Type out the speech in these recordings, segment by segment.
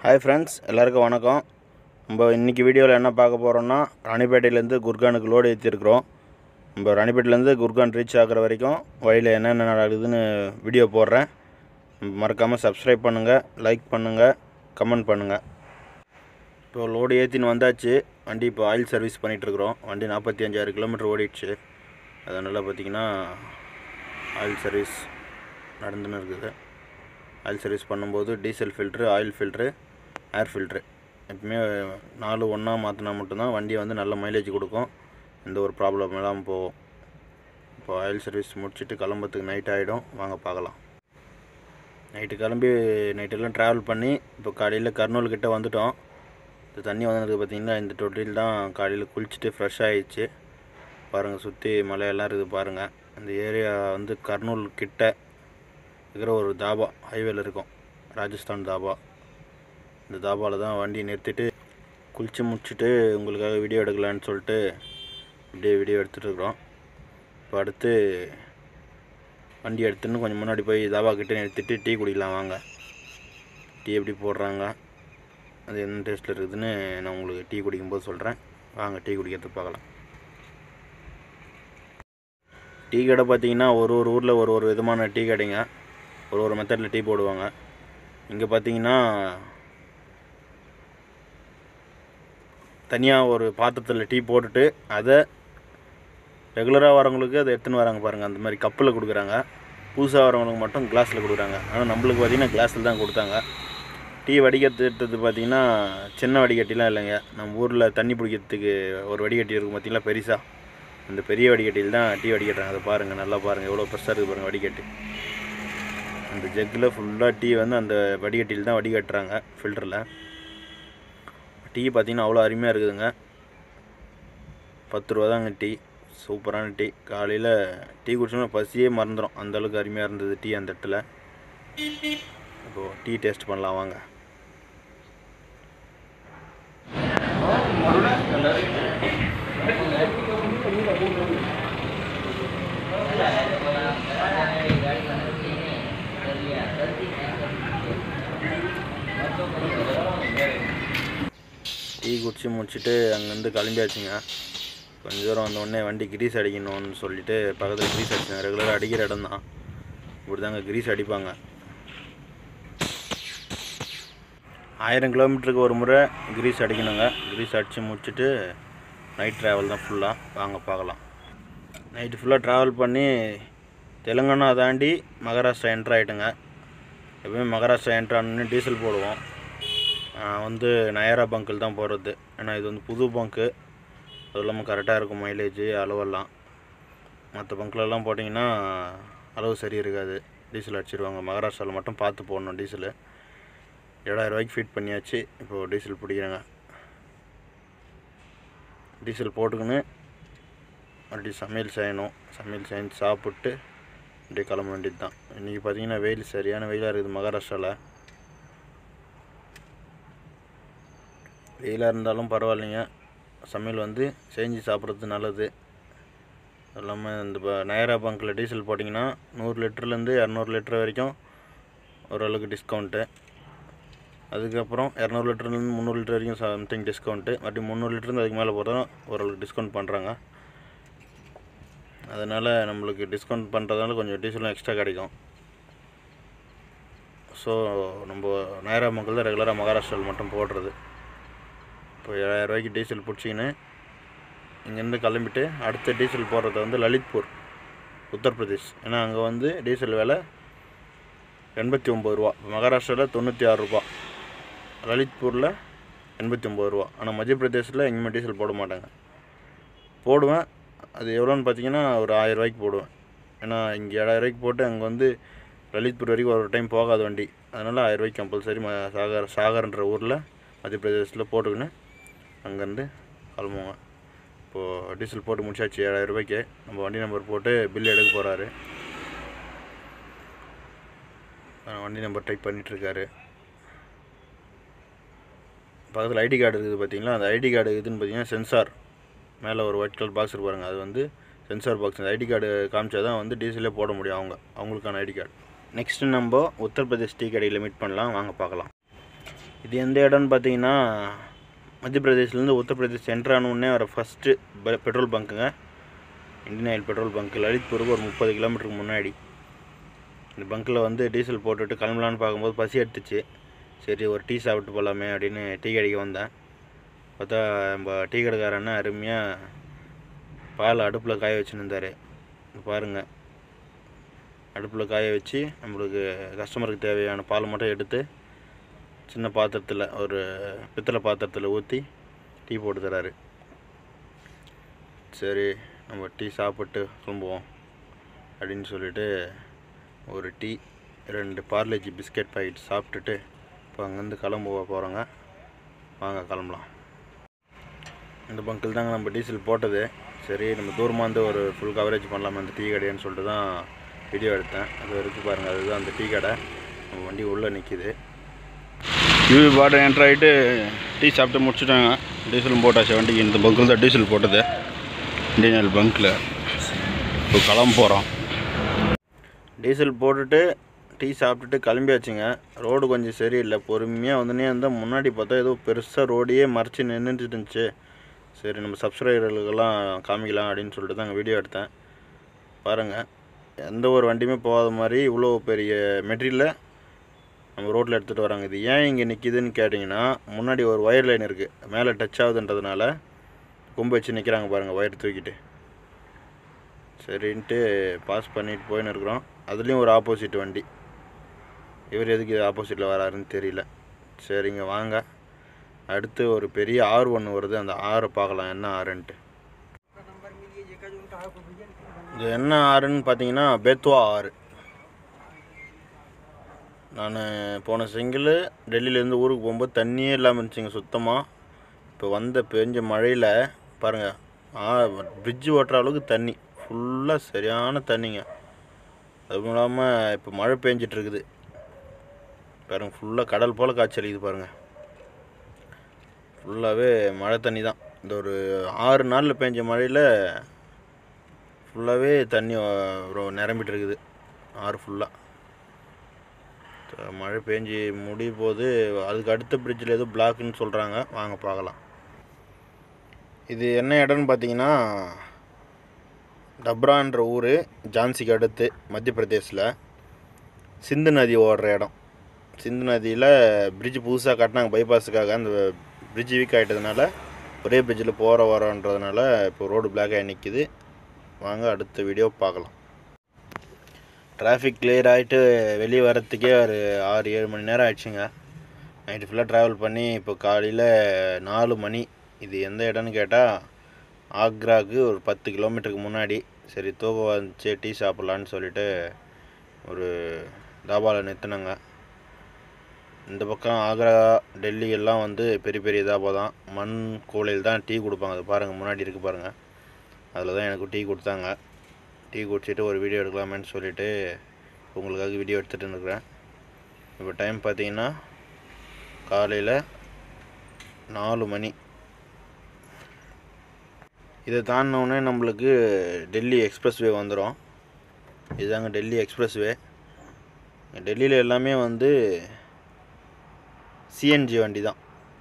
hi friends எல்லாருக்கும் வணக்கம் நம்ம இன்றைக்கி வீடியோவில் என்ன பார்க்க போகிறோம்னா ராணிப்பேட்டையிலேருந்து குர்கானுக்கு லோடு ஏற்றிருக்கிறோம் நம்ம ராணிப்பேட்டையிலேருந்து குர்கான் ரீச் ஆகிற வரைக்கும் வழியில் என்னென்ன நடக்குதுன்னு வீடியோ போடுறேன் மறக்காமல் சப்ஸ்கிரைப் பண்ணுங்கள் லைக் பண்ணுங்கள் கமெண்ட் பண்ணுங்கள் இப்போ லோடு ஏற்றின்னு வந்தாச்சு வண்டி இப்போ ஆயில் சர்வீஸ் பண்ணிகிட்ருக்குறோம் வண்டி நாற்பத்தி அஞ்சாயிரம் கிலோமீட்டர் ஓடிடுச்சு அதனால் பார்த்திங்கன்னா ஆயில் சர்வீஸ் நடந்துன்னு இருக்குது ஆயில் சர்வீஸ் பண்ணும்போது diesel filter oil filter air filter எப்பவுமே நாலு ஒன்றா மாற்றினா மட்டும்தான் வண்டி வந்து நல்ல மைலேஜ் கொடுக்கும் எந்த ஒரு ப்ராப்ளம் இல்லாமல் போகும் இப்போ ஆயில் சர்வீஸ் முடிச்சுட்டு கிளம்புறதுக்கு நைட் ஆகிடும் வாங்க பார்க்கலாம் நைட்டு கிளம்பி நைட்டெல்லாம் ட்ராவல் பண்ணி இப்போ காலையில் கர்னூல் கிட்ட வந்துட்டோம் இந்த தண்ணி வந்ததுக்கு பார்த்திங்கன்னா இந்த தொட்டில் தான் காலையில் குளிச்சுட்டு ஃப்ரெஷ் ஆகிடுச்சு பாருங்கள் சுற்றி மலையெல்லாம் இருக்குது பாருங்கள் இந்த ஏரியா வந்து கர்னூல் கிட்ட இருக்கிற ஒரு தாபா ஹைவேல இருக்கும் ராஜஸ்தான் தாபா இந்த தாபாவில் தான் வண்டி நிறுத்திட்டு குளிச்சு முடிச்சுட்டு உங்களுக்காக வீடியோ எடுக்கலான்னு சொல்லிட்டு அப்படியே வீடியோ எடுத்துகிட்டு இருக்கிறோம் இப்போ அடுத்து வண்டி எடுத்துன்னு கொஞ்சம் முன்னாடி போய் தாபா கிட்டே நிறுத்திட்டு டீ குடிக்கலாம் வாங்க டீ எப்படி போடுறாங்க அது என்ன டேஸ்ட்டில் இருக்குதுன்னு நான் உங்களுக்கு டீ குடிக்கும்போது சொல்கிறேன் வாங்க டீ குடிக்கிறது பார்க்கலாம் டீ கடை பார்த்தீங்கன்னா ஒரு ஒரு ஊரில் ஒரு ஒரு விதமான டீ கடைங்க ஒரு ஒரு மெத்தடில் டீ போடுவாங்க இங்கே பார்த்தீங்கன்னா தனியாக ஒரு பாத்திரத்தில் டீ போட்டுட்டு அதை ரெகுலராக வரவங்களுக்கு அதை எடுத்துன்னு வராங்க பாருங்கள் அந்த மாதிரி கப்பில் கொடுக்குறாங்க புதுசாக வரவங்களுக்கு மட்டும் கிளாஸில் கொடுக்குறாங்க ஆனால் நம்மளுக்கு பார்த்தீங்கன்னா கிளாஸில் தான் கொடுத்தாங்க டீ வடிகட்டுறது பார்த்தீங்கன்னா சின்ன வடிகட்டிலாம் இல்லைங்க நம்ம ஊரில் தண்ணி பிடிக்கிறதுக்கு ஒரு வடிகட்டி இருக்கும் பார்த்தீங்களா பெருசாக அந்த பெரிய வடிகட்டியில் தான் டீ வடிகட்டுறாங்க அதை பாருங்கள் நல்லா பாருங்கள் எவ்வளோ பெருசாக இருக்குது பாருங்கள் வடிகட்டு அந்த ஜக்கில் ஃபுல்லாக டீ வந்து அந்த வடிகட்டியில் தான் வடிகட்டுறாங்க ஃபில்டரில் டீ பார்த்திங்கன்னா அவ்வளோ அருமையாக இருக்குதுங்க பத்து ரூபா தாங்க டீ சூப்பரான டீ காலையில் டீ குடிச்சோம்னா பசியே மறந்துடும் அந்தளவுக்கு அருமையாக இருந்தது டீ அந்த இடத்துல இப்போது டீ டேஸ்ட் பண்ணலாம் வாங்க டீ குடிச்சு முடிச்சுட்டு அங்கேருந்து கிளம்பியாச்சுங்க கொஞ்ச தூரம் வந்தோடனே வண்டி கிரீஸ் அடிக்கணும்னு சொல்லிட்டு பக்கத்தில் கிரீஸ் அடிச்சாங்க ரெகுலராக அடிக்கிற இடம் தான் இப்படி தாங்க கிரீஸ் அடிப்பாங்க ஆயிரம் கிலோமீட்டருக்கு ஒரு முறை கிரீஸ் அடிக்கணுங்க கிரீஸ் அடித்து முடிச்சுட்டு நைட் ட்ராவல் தான் ஃபுல்லாக வாங்க பார்க்கலாம் நைட்டு ஃபுல்லாக ட்ராவல் பண்ணி தெலுங்கானா தாண்டி மகாராஷ்டிரா என்ட்ரு ஆகிட்டுங்க எப்பவுமே மகாராஷ்டிரா என்ட்ரு ஆனோடனே டீசல் போடுவோம் நான் வந்து நயரா பங்கில் தான் போகிறது ஏன்னா இது வந்து புது பங்க்கு அது இல்லாமல் கரெக்டாக இருக்கும் மைலேஜ் அளவெல்லாம் மற்ற பங்க்லலாம் போட்டிங்கன்னா அளவு சரி இருக்காது டீசல் அடிச்சிருவாங்க மகாராஷ்டிராவில் மட்டும் பார்த்து போடணும் டீசலு ஏழாயிரம் ரூபாய்க்கு ஃபிட் பண்ணியாச்சு இப்போது டீசல் பிடிக்கிறேங்க டீசல் போட்டுக்கின்னு அப்படி சமையல் செய்யணும் சமையல் செஞ்சு சாப்பிட்டு அப்படியே கிளம்ப வேண்டியது தான் இன்றைக்கி பார்த்தீங்கன்னா வெயில் சரியான வெயிலாக இருக்குது மகாராஷ்டிராவில் வெயிலாக இருந்தாலும் பரவாயில்லைங்க சமையல் வந்து செஞ்சு சாப்பிட்றது நல்லது அது இல்லாமல் இந்த இப்போ நயரா பங்க்கில் டீசல் போட்டிங்கன்னா நூறு லிட்டர்லேருந்து இரநூறு லிட்டர் வரைக்கும் ஓரளவுக்கு டிஸ்கவுண்ட்டு அதுக்கப்புறம் இரநூறு லிட்டர்லேருந்து முந்நூறு லிட்டர் வரைக்கும் சம்திங் டிஸ்கவுண்ட்டு மறுபடியும் முந்நூறு லிட்டருந்து அதுக்கு மேலே போகிறதும் ஓரளவுக்கு டிஸ்கவுண்ட் பண்ணுறாங்க அதனால் நம்மளுக்கு டிஸ்கவுண்ட் பண்ணுறதுனால கொஞ்சம் டீசலும் எக்ஸ்ட்ரா கிடைக்கும் ஸோ நம்ம நயரா மக்கள் தான் ரெகுலராக மகாராஷ்டிராவில் மட்டும் போடுறது இப்போ ஏழாயிரம் ரூபாய்க்கு டீசல் பிடிச்சிக்கின்னு இங்கேருந்து கிளம்பிட்டு அடுத்த டீசல் போடுறது வந்து லலித்பூர் உத்தரப்பிரதேஷ் ஏன்னா அங்கே வந்து டீசல் விலை எண்பத்தி ஒம்பது ரூபா மகாராஷ்டிராவில் தொண்ணூற்றி ஆறு ரூபா லலித்பூரில் எண்பத்தி ஒம்பது ரூபா ஆனால் மத்திய பிரதேசில் எங்கேயுமே டீசல் போட மாட்டாங்க போடுவேன் அது எவ்வளோன்னு பார்த்தீங்கன்னா ஒரு ஆயிரம் ரூபாய்க்கு போடுவேன் ஏன்னா இங்கே ஏழாயிரம் ரூபாய்க்கு போட்டு அங்கே வந்து லலித்பூர் வரைக்கும் ஒரு டைம் போகாத வண்டி அதனால் ஆயிரம் ரூபாய்க்கு கம்பல்சரி ம சாகர் சாகர்ன்ற ஊரில் மத்திய பிரதேசத்தில் போட்டுக்கின்னு அங்கேருந்து கிளம்புவோங்க இப்போது டீசல் போட்டு முடிச்சாச்சு ஏழாயிரம் ரூபாய்க்கு நம்ம வண்டி நம்பர் போட்டு பில் எடுக்க போகிறாரு வண்டி நம்பர் டைப் பண்ணிகிட்ருக்காரு பக்கத்தில் ஐடி கார்டு இருக்குது பார்த்தீங்களா அந்த ஐடி கார்டு இதுன்னு பார்த்தீங்கன்னா சென்சார் மேலே ஒரு ஒயிட் கலர் பாக்ஸ் இருக்கு பாருங்கள் அது வந்து சென்சார் பாக்ஸ் அந்த ஐடி கார்டு காமிச்சா தான் வந்து டீசலே போட முடியும் அவங்க அவங்களுக்கான ஐடி கார்டு நெக்ஸ்ட்டு நம்ம உத்தரப்பிரதேஷ் டீ கடையில் மீட் பண்ணலாம் வாங்க பார்க்கலாம் இது எந்த இடம்னு பார்த்தீங்கன்னா மத்திய பிரதேஷ்லேருந்து உத்தரப்பிரதேஷ் என்ட்ரு ஆனவுடனே வர ஃபஸ்ட்டு பெட்ரோல் பங்க்குங்க இந்தியன் ஆயில் பெட்ரோல் பங்க் லலித்பூருக்கு ஒரு முப்பது கிலோமீட்டருக்கு முன்னாடி இந்த பங்க்கில் வந்து டீசல் போட்டுட்டு கிளம்பலான்னு பார்க்கும்போது பசி எடுத்துச்சு சரி ஒரு டீ சாப்பிட்டு போகலாமே அப்படின்னு டீ கடைக்கு வந்தேன் பார்த்தா நம்ம டீ கடைக்காரண்ணா அருமையாக பால் அடுப்பில் காய வச்சுருந்தார் பாருங்கள் அடுப்பில் காய வச்சு நம்மளுக்கு கஸ்டமருக்கு தேவையான பால் மட்டும் எடுத்து சின்ன பாத்திரத்தில் ஒரு பித்தளை பாத்திரத்தில் ஊற்றி டீ போட்டு தராரு சரி நம்ம டீ சாப்பிட்டு திரும்புவோம் அப்படின்னு சொல்லிட்டு ஒரு டீ ரெண்டு பார்லேஜி பிஸ்கெட் பாக்கெட் சாப்பிட்டுட்டு இப்போ அங்கேருந்து கிளம்ப போகிறோங்க வாங்க கிளம்பலாம் இந்த பங்கில் தாங்க நம்ம டீசல் போட்டது சரி நம்ம தூரமாக இருந்து ஒரு ஃபுல் கவரேஜ் பண்ணலாமா அந்த டீ கடைன்னு சொல்லிட்டு தான் வீடியோ எடுத்தேன் அது இருக்குது பாருங்கள் அதுதான் அந்த டீ கடை நம்ம வண்டி உள்ளே நிற்கிது யூவி பாட்டை என்ட்ரு ஆகிட்டு டீ சாப்பிட்டு முடிச்சுட்டாங்க டீசலும் போட்டாச்சு வண்டிக்கு இந்த பங்கில் தான் டீசல் போட்டது இந்தியன் ஆயில் பங்க்கில் இப்போ கிளம்ப போகிறோம் டீசல் போட்டுட்டு டீ சாப்பிட்டுட்டு கிளம்பியாச்சுங்க ரோடு கொஞ்சம் சரியில்லை பொறுமையாக வந்துனே இருந்தால் முன்னாடி பார்த்தா ஏதோ பெருசாக ரோடையே மறைச்சி நின்றுட்டு இருந்துச்சு சரி நம்ம சப்ஸ்கிரைபர்களுக்கெல்லாம் காமிக்கலாம் அப்படின்னு சொல்லிட்டு தான் வீடியோ எடுத்தேன் பாருங்கள் எந்த ஒரு வண்டியுமே போகாத மாதிரி இவ்வளோ பெரிய மெட்டீரியலை நம்ம ரோட்டில் எடுத்துகிட்டு வராங்க இது ஏன் இங்கே நிற்கிதுன்னு கேட்டிங்கன்னா முன்னாடி ஒரு ஒயர் லைன் இருக்குது மேலே டச் ஆகுதுன்றதுனால கொம்பு வச்சு நிற்கிறாங்க பாருங்கள் ஒயர் தூக்கிட்டு சரின்ட்டு பாஸ் பண்ணிட்டு போயின்னு இருக்கிறோம் அதுலேயும் ஒரு ஆப்போசிட் வண்டி இவர் எதுக்கு இது ஆப்போசிட்டில் வராருன்னு தெரியல சரிங்க வாங்க அடுத்து ஒரு பெரிய ஆறு ஒன்று வருது அந்த ஆறை பார்க்கலாம் என்ன ஆறுன்ட்டு இது என்ன ஆறுன்னு பார்த்தீங்கன்னா பெத்வா ஆறு நான் போன சிங்கிள் டெல்லியிலேருந்து ஊருக்கு போகும்போது தண்ணியே இல்லாமல் இருந்துச்சுங்க சுத்தமாக இப்போ வந்த பெஞ்ச மழையில் பாருங்கள் ஆ பிரிட்ஜு ஓட்டுற அளவுக்கு தண்ணி ஃபுல்லாக சரியான தண்ணிங்க அதுவும் இல்லாமல் இப்போ மழை பெஞ்சிட்டு இருக்குது பாருங்க ஃபுல்லாக கடல் போல் காய்ச்சல் அடிக்குது பாருங்கள் ஃபுல்லாகவே மழை தண்ணி தான் இந்த ஒரு ஆறு நாளில் பெஞ்ச மழையில் ஃபுல்லாகவே தண்ணி வ- ரொ- நிரம்பிட்டு இருக்குது ஆறு ஃபுல்லாக மழை பெஞ்சி முடிய போது அதுக்கு அடுத்த பிரிட்ஜில் ஏதோ பிளாக்குன்னு சொல்கிறாங்க வாங்க பார்க்கலாம் இது என்ன இடம்னு பார்த்தீங்கன்னா டப்ரான்ற ஊர் ஜான்சிக்கு அடுத்து மத்திய பிரதேஷில் சிந்து நதி ஓடுற இடம் சிந்து நதியில் பிரிட்ஜ் புதுசாக கட்டினாங்க பைபாஸுக்காக அந்த பிரிட்ஜ் வீக் ஆகிட்டதுனால ஒரே பிரிட்ஜில் போகிற வரோன்றதுனால இப்போ ரோடு பிளாக் ஆகி நிற்கிது வாங்க அடுத்த வீடியோ பார்க்கலாம் டிராஃபிக் கிளியர் ஆகிட்டு வெளியே வரத்துக்கே ஒரு ஆறு ஏழு மணி நேரம் ஆயிடுச்சுங்க நைட்டு ஃபுல்லாக ட்ராவல் பண்ணி இப்போ காலையில் நாலு மணி இது எந்த இடம்னு கேட்டால் ஆக்ராவுக்கு ஒரு பத்து கிலோமீட்டருக்கு முன்னாடி சரி தூக்கம் வந்துச்சு டீ சாப்பிட்லான்னு சொல்லிட்டு ஒரு தாபாவில் நிறுத்தினங்க இந்த பக்கம் ஆக்ரா டெல்லி எல்லாம் வந்து பெரிய பெரிய தாபா தான் மண் கூலையில் தான் டீ கொடுப்பாங்க அது பாருங்கள் முன்னாடி இருக்குது பாருங்கள் அதில் தான் எனக்கு டீ கொடுத்தாங்க டீ குடிச்சிட்டு ஒரு வீடியோ எடுக்கலாமேன்னு சொல்லிட்டு உங்களுக்காக வீடியோ எடுத்துகிட்டு இருக்கிறேன் இப்போ டைம் பார்த்தீங்கன்னா காலையில் நாலு மணி இதை தாண்டினோடனே நம்மளுக்கு டெல்லி எக்ஸ்பிரஸ் வே வந்துடும் இதுதாங்க டெல்லி எக்ஸ்பிரஸ் வே டெல்லியில் எல்லாமே வந்து சிஎன்ஜி வண்டி தான்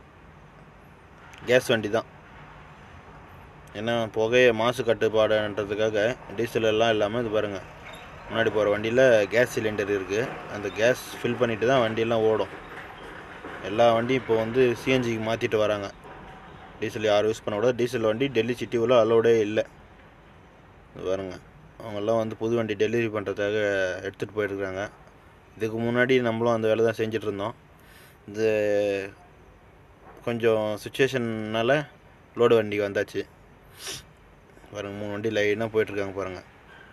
கேஸ் வண்டி தான் ஏன்னா புகையை மாசு கட்டுப்பாடுன்றதுக்காக டீசல் எல்லாம் இல்லாமல் இது பாருங்கள் முன்னாடி போகிற வண்டியில் கேஸ் சிலிண்டர் இருக்குது அந்த கேஸ் ஃபில் பண்ணிட்டு தான் வண்டியெல்லாம் ஓடும் எல்லா வண்டியும் இப்போ வந்து சிஎன்ஜிக்கு மாற்றிட்டு வராங்க டீசல் யாரும் யூஸ் பண்ணக்கூடாது டீசல் வண்டி டெல்லி சிட்டிக்குள்ளே அலோடே இல்லை இது பாருங்க அவங்கெல்லாம் வந்து புது வண்டி டெலிவரி பண்ணுறதுக்காக எடுத்துகிட்டு போயிட்டுருக்காங்க இதுக்கு முன்னாடி நம்மளும் அந்த வேலை தான் செஞ்சுட்டு இருந்தோம் இது கொஞ்சம் சுச்சுவேஷன்னால லோடு வண்டி வந்தாச்சு பாருங்க மூணு வண்டி லைனாக போயிட்டுருக்காங்க பாருங்கள்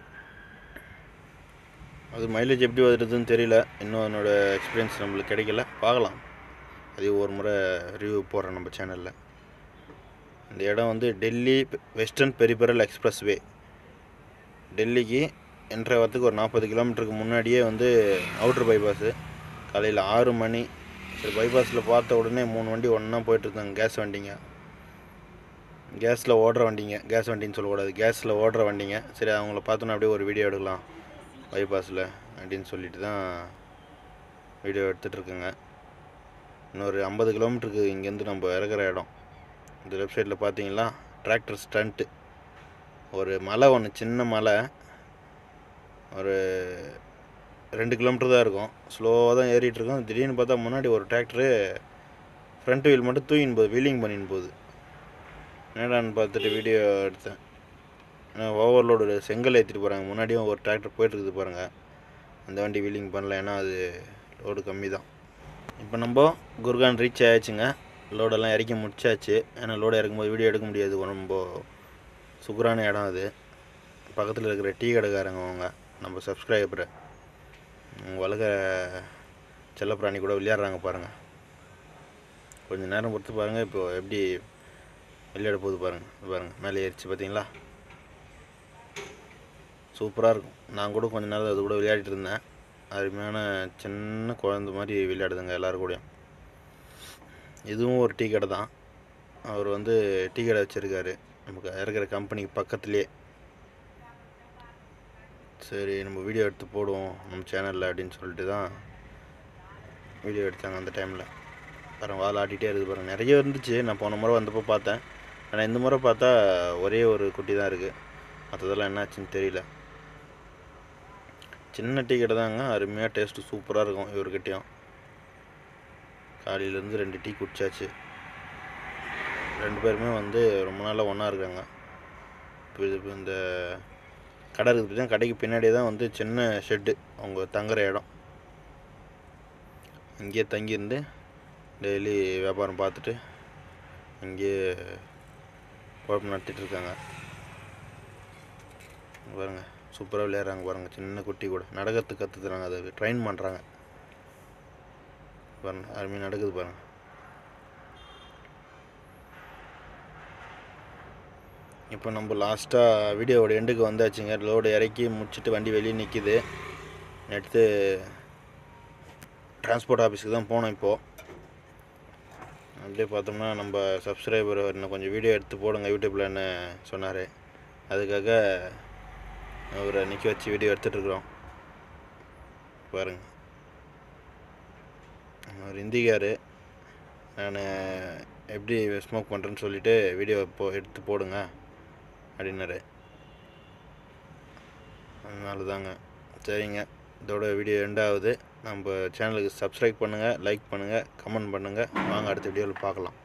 அது மைலேஜ் எப்படி வருதுன்னு தெரியல இன்னும் அதனோட எக்ஸ்பீரியன்ஸ் நம்மளுக்கு கிடைக்கல பார்க்கலாம் அது ஒரு முறை ரிவ்யூ போடுறேன் நம்ம சேனலில் இந்த இடம் வந்து Delhi western peripheral expressway டெல்லிக்கு என்ட்ரு வரத்துக்கு ஒரு நாற்பது கிலோமீட்டருக்கு முன்னாடியே வந்து அவுட்ரு பைபாஸு காலையில் ஆறு மணி சரி பைபாஸில் பார்த்த உடனே மூணு வண்டி ஒன்றா போயிட்டுருந்தாங்க கேஸ் வண்டிங்க கேஸில் ஓடுற வண்டிங்க கேஸ் வண்டின்னு சொல்லக்கூடாது கேஸில் ஓடுற வண்டிங்க சரி அவங்கள பார்த்தோன்னா அப்படியே ஒரு வீடியோ எடுக்கலாம் பைபாஸில் அப்படின்னு சொல்லிட்டு தான் வீடியோ எடுத்துகிட்ருக்குங்க இன்னொரு ஐம்பது கிலோமீட்டருக்கு இங்கேருந்து நம்ம இறக்குற இடம் இந்த லெஃப்ட் சைடில் பார்த்தீங்களா டிராக்டர் ஸ்டண்ட்டு ஒரு மலை ஒன்று சின்ன மலை ஒரு ரெண்டு கிலோமீட்டர் தான் இருக்கும் ஸ்லோவாக தான் ஏறிட்டு இருக்கோம் திடீர்னு பார்த்தா முன்னாடி ஒரு டிராக்டரு ஃப்ரண்ட் வீல் மட்டும் தூக்கின்னு போகுது வீலிங் பண்ணின்னு போகுது என்னடான்னு பார்த்துட்டு வீடியோ எடுத்தேன் ஓவர்லோடு செங்கல் ஏற்றிட்டு போகிறாங்க முன்னாடியும் ஒரு டிராக்டர் போயிட்டுருக்குது பாருங்கள் அந்த வண்டி வீலிங் பண்ணல ஏன்னா அது லோடு கம்மி தான் இப்போ நம்ம குர்கான் ரீச் ஆயாச்சுங்க லோடெல்லாம் இறக்கி முடிச்சாச்சு ஏன்னா லோடு இறக்கும்போது வீடியோ எடுக்க முடியாது ரொம்ப சுகரான இடம் அது பக்கத்தில் இருக்கிற டீ கடைக்காரங்க அவங்க நம்ம சப்ஸ்கிரைபர் வளர்க்க செல்லப்பிராணி கூட விளையாடுறாங்க பாருங்கள் கொஞ்சம் நேரம் பொறுத்து பாருங்கள் இப்போ எப்படி விளையாட போகுது பாருங்கள் இது பாருங்கள் மேலே ஏறிச்சு பார்த்தீங்களா சூப்பராக இருக்கும் நான் கூட கொஞ்ச நேரம் அது கூட விளையாடிட்டு இருந்தேன் அருமையான சின்ன குழந்த மாதிரி விளையாடுதுங்க எல்லோரும் கூடயும் இதுவும் ஒரு டீ கடை தான் அவர் வந்து டீ கடை வச்சுருக்காரு நமக்கு இருக்கிற கம்பெனிக்கு பக்கத்துலேயே சரி நம்ம வீடியோ எடுத்து போடுவோம் நம்ம சேனலில் அப்படின்னு சொல்லிட்டு தான் வீடியோ எடுத்தாங்க அந்த டைமில் பாருங்க வால் ஆட்டிகிட்டே இருக்குது பாருங்க நிறைய இருந்துச்சு நான் போன முறை வந்தப்போ பார்த்தேன் ஆனால் இந்த முறை பார்த்தா ஒரே ஒரு குட்டி தான் இருக்குது மற்றதெல்லாம் என்னாச்சுன்னு தெரியல சின்ன டீ கடை தாங்க அருமையாக டேஸ்ட்டு சூப்பராக இருக்கும் இவர்கிட்டையும் காலையிலேருந்து ரெண்டு டீ குடிச்சாச்சு ரெண்டு பேருமே வந்து ரொம்ப நாளாக ஒன்றா இருக்காங்க இப்போ இது இப்போ இந்த கடை இருக்குது பார்த்தீங்கன்னா கடைக்கு பின்னாடியே தான் வந்து சின்ன ஷெட்டு அவங்க தங்குற இடம் இங்கேயே தங்கியிருந்து டெய்லி வியாபாரம் பார்த்துட்டு இங்கேயே குழப்பம் நடத்திட்டு இருக்காங்க பாருங்க சூப்பராக விளையாடுறாங்க பாருங்க சின்ன குட்டி கூட நடக்கிறதுக்கு கற்றுக்குறாங்க அதை ட்ரெயின் பண்ணுறாங்க பாருங்க அருமையாக நடக்குது பாருங்க இப்போ நம்ம லாஸ்ட்டாக வீடியோவோட எண்டுக்கு வந்தாச்சுங்க லோடு இறக்கி முடிச்சுட்டு வண்டி வெளியே நிற்கிது எடுத்து டிரான்ஸ்போர்ட் ஆஃபீஸுக்கு தான் போனோம் இப்போது அப்படியே பார்த்தோம்னா நம்ம சப்ஸ்கிரைபர் இன்னும் கொஞ்சம் வீடியோ எடுத்து போடுங்க யூடியூப்லன்னு சொன்னார் அதுக்காக அவரை நிற்க வச்சு வீடியோ எடுத்துகிட்ருக்குறோம் பாருங்க அவர் ஹிந்திக்காரு நான் எப்படி ஸ்மோக் பண்ணுறேன்னு சொல்லிவிட்டு வீடியோ இப்போ எடுத்து போடுங்க அப்படின்னாரு அதனால தாங்க சரிங்க இதோட வீடியோ எண்ட் ஆகுது நம்ம சேனலுக்கு சப்ஸ்கிரைப் பண்ணுங்கள் லைக் பண்ணுங்கள் கமெண்ட் பண்ணுங்கள் வாங்க அடுத்த வீடியோவில் பார்க்கலாம்